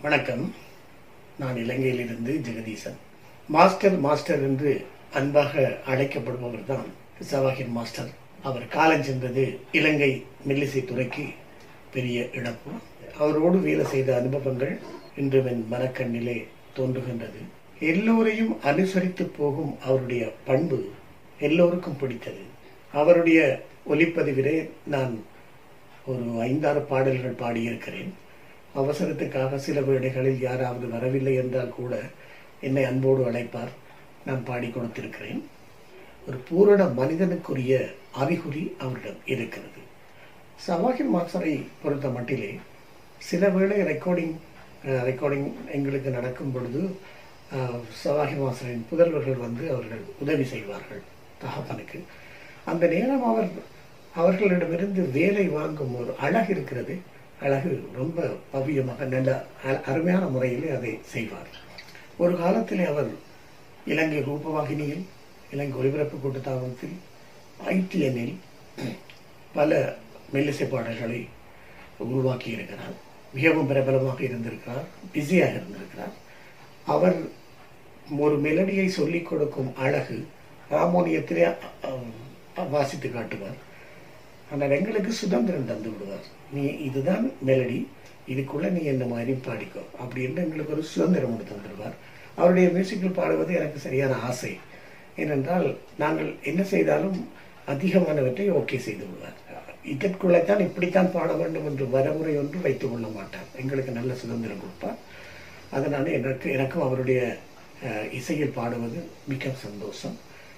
வணக்கம் நான் இலங்கையிலிருந்து ஜெகதீசன் மாஸ்டர் மாஸ்டர் என்று அன்பாக அழைக்கப்படுபவர் தான் சவாஹின் மாஸ்டர் அவர் காலம் சென்றது இலங்கை மெல்லிசை துறைக்கு பெரிய இழப்பு அவரோடு வேலை செய்த அனுபவங்கள் இன்று என் மனக்கண்ணிலே தோன்றுகின்றது எல்லோரையும் அனுசரித்து போகும் அவருடைய பண்பு எல்லோருக்கும் பிடித்தது அவருடைய ஒலிப்பதிவிலே நான் ஒரு ஐந்தாறு பாடல்கள் பாடியிருக்கிறேன் அவசரத்துக்காக சில வேளைகளில் யாராவது வரவில்லை என்றால் கூட என்னை அன்போடு அழைப்பார் நான் பாடி கொடுத்திருக்கிறேன் ஒரு பூரண மனிதனுக்குரிய அறிகுறி அவரிடம் இருக்கிறது சவாஹின் மாஸ்டரை பொறுத்த மட்டிலே சில வேளை ரெக்கார்டிங் ரெக்கார்டிங் எங்களுக்கு நடக்கும் பொழுது அஹ், சவாஹி மாஸ்டரின் புதல்வர்கள் வந்து அவர்கள் உதவி செய்வார்கள் தகப்பனுக்கு அந்த நேரம் அவர் அவர்களிடமிருந்து வேலை வாங்கும் ஒரு அழகு இருக்கிறது அழகு ரொம்ப பவ்யமாக நல்ல அ- அருமையான முறையிலே அதை செய்வார் ஒரு காலத்திலே அவர் இலங்கை ரூபவாகினியில் இலங்கை ஒலிபரப்பு கூட்டத்தாபனத்தில் ஐடிஎன்னில் பல மெல்லிசை பாடல்களை உருவாக்கி இருக்கிறார் மிகவும் பிரபலமாக இருந்திருக்கிறார் பிஸியாக இருந்திருக்கிறார் அவர் ஒரு மெலடியை சொல்லிக் கொடுக்கும் அழகு ஹார்மோனியத்திலே அஹ், வாசித்து காட்டுவார் ஆனால் எங்களுக்கு சுதந்திரம் தந்து விடுவார் நீ இதுதான் மெலடி இதுக்குள்ள நீ என்ன மாதிரி பாடிக்கோ அப்படின்னு எங்களுக்கு ஒரு சுதந்திரம் கொண்டு தந்துடுவார் அவருடைய மியூசிக்கில் பாடுவது எனக்கு சரியான ஆசை ஏனென்றால் நாங்கள் என்ன செய்தாலும் அதிகமானவற்றை ஓகே செய்து விடுவார் இதற்குள்ளேத்தான் இப்படித்தான் பாட வேண்டும் என்று வரமுறை ஒன்று வைத்துக் கொள்ள மாட்டார் எங்களுக்கு நல்ல சுதந்திரம் கொடுப்பார் அதனால எனக்கு எனக்கும் அவருடைய அஹ், இசையில் பாடுவது மிக சந்தோஷம்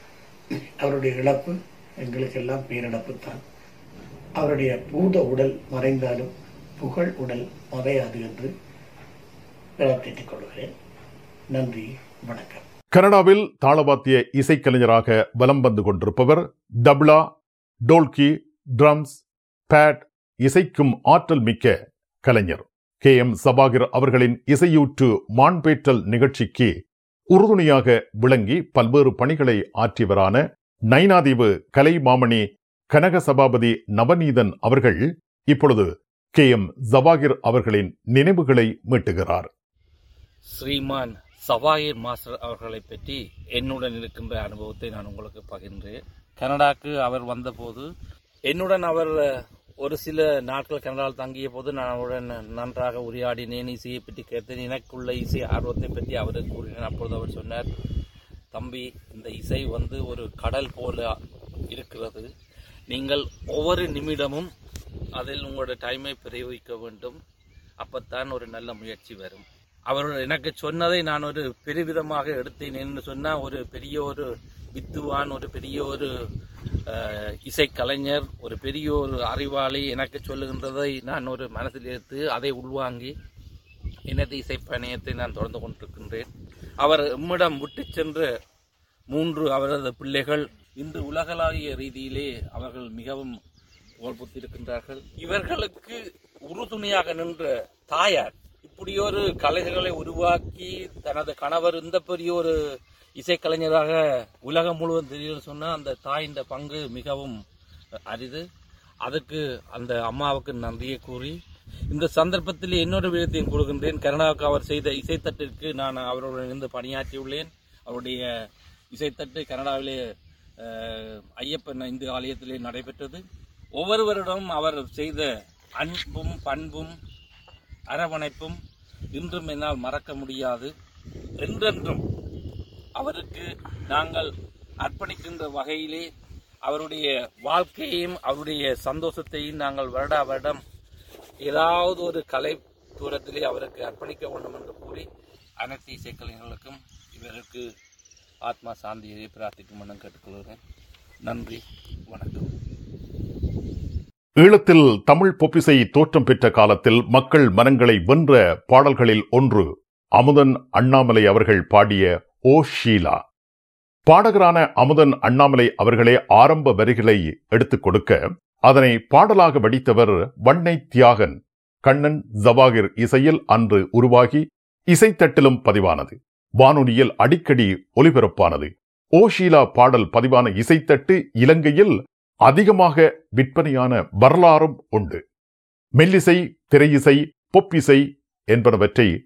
அவருடைய இழப்பு எங்களுக்கெல்லாம் பேரிழப்பு தான் அவருடைய பூத உடல் மறைந்தாலும் புகழ் உடல் மறையாது என்று பிரார்த்தித்துக் கொள்கிறேன் நன்றி வணக்கம் கனடாவில் தாளவாத்திய இசைக்கலைஞராக வலம் வந்து கொண்டிருப்பவர் தப்லா டோல்கி ட்ரம்ஸ் பேட் இசைக்கும் ஆற்றல் மிக்க கலைஞர் கே எம் சபாகிர் அவர்களின் இசையூற்று மான்பேற்றல் நிகழ்ச்சிக்கு உறுதுணையாக விளங்கி பல்வேறு பணிகளை ஆற்றியவரான நைனாதீவு கலை மாமணி கனக சபாபதி நவநீதன் அவர்கள் இப்பொழுது கே எம் ஜவாகிர் அவர்களின் நினைவுகளை மீட்டுகிறார் ஸ்ரீமான் சவாயிர் மாஸ்டர் அவர்களை பற்றி என்னுடன் இருக்கின்ற அனுபவத்தை நான் உங்களுக்கு பகிர்ந்தேன் கனடாக்கு அவர் வந்தபோது என்னுடன் அவர் ஒரு சில நாட்கள் கனடாவில் தங்கிய போது நான் அவருடன் நன்றாக உரையாடினேன் இசையை பற்றி கேட்டேன் எனக்குள்ள இசை ஆர்வத்தை பற்றி அவருக்கு கூறினேன் அப்பொழுது அவர் சொன்னார் தம்பி இந்த இசை வந்து ஒரு கடல் போல இருக்கிறது நீங்கள் ஒவ்வொரு நிமிடமும் அதில் உங்களோட டைமை பிரயோகிக்க வேண்டும் அப்பத்தான் ஒரு நல்ல முயற்சி வரும் அவர் எனக்கு சொன்னதை நான் ஒரு பெருவிதமாக எடுத்தேன் என்று சொன்னால் ஒரு பெரிய ஒரு வித்துவான் ஒரு பெரிய ஒரு அஹ், இசைக்கலைஞர் ஒரு பெரிய ஒரு அறிவாளி எனக்கு சொல்லுகின்றதை நான் ஒரு மனதில் எடுத்து அதை உள்வாங்கி எனது இசைப்பயணத்தை நான் தொடர்ந்து கொண்டிருக்கின்றேன் அவர் எம்மிடம் விட்டு சென்ற மூன்று அவரது பிள்ளைகள் இன்று உலகளாவிய ரீதியிலே அவர்கள் மிகவும் புகழ்புத்திருக்கின்றார்கள் இவர்களுக்கு உறுதுணையாக நின்ற தாயார் இப்படியொரு கலைஞர்களை உருவாக்கி தனது கணவர் இந்த பெரிய ஒரு இசைக்கலைஞராக உலகம் முழுவதும் தெரியும் சொன்னால் அந்த தாயின் பங்கு மிகவும் அரிது அதுக்கு அந்த அம்மாவுக்கு நன்றியை கூறி இந்த சந்தர்ப்பத்தில் இன்னொரு விதத்தையும் கொடுக்கின்றேன் கருணாவுக்கு அவர் செய்த இசைத்தட்டிற்கு நான் அவருடன் இருந்து பணியாற்றியுள்ளேன் அவருடைய இசைத்தட்டு கனடாவிலே அஹ், ஐயப்பன் இந்து ஆலயத்திலே நடைபெற்றது ஒவ்வொருவரிடம் அவர் செய்த அன்பும் பண்பும் அரவணைப்பும் இன்றும் என்னால் மறக்க முடியாது என்றென்றும் அவருக்கு நாங்கள் அர்ப்பணிக்கின்ற வகையிலே அவருடைய வாழ்க்கையையும் அவருடைய சந்தோஷத்தையும் நாங்கள் வருடா வருடம் ஏதாவது ஒரு கலை தூரத்திலே அவருக்கு அர்ப்பணிக்க வேண்டும் என்று கூறி அனைத்து இசைக்கலைஞர்களுக்கும் இவருக்கு ஆத்மா சாந்தியை பிரார்த்திக்கும் என கேட்டுக்கொள்கிறேன் நன்றி வணக்கம் ஈழத்தில் தமிழ் பொப்பிசை தோற்றம் பெற்ற காலத்தில் மக்கள் மனங்களை வென்ற பாடல்களில் ஒன்று அமுதன் அண்ணாமலை அவர்கள் பாடிய ஓ ஷீலா பாடகரான அமுதன் அண்ணாமலை அவர்களே ஆரம்ப வரிகளை எடுத்துக் கொடுக்க அதனை பாடலாக வடித்தவர் வண்ணை தியாகன் கண்ணன் ஜவாகிர் இசையில் அன்று உருவாகி இசைத்தட்டிலும் பதிவானது வானொலியில் அடிக்கடி ஒலிபரப்பானது ஓ ஷீலா பாடல் பதிவான இசைத்தட்டு இலங்கையில் அதிகமாக விற்பனையான வரலாறும் உண்டு மெல்லிசை திரையிசை பொப்பிசை என்பனவற்றை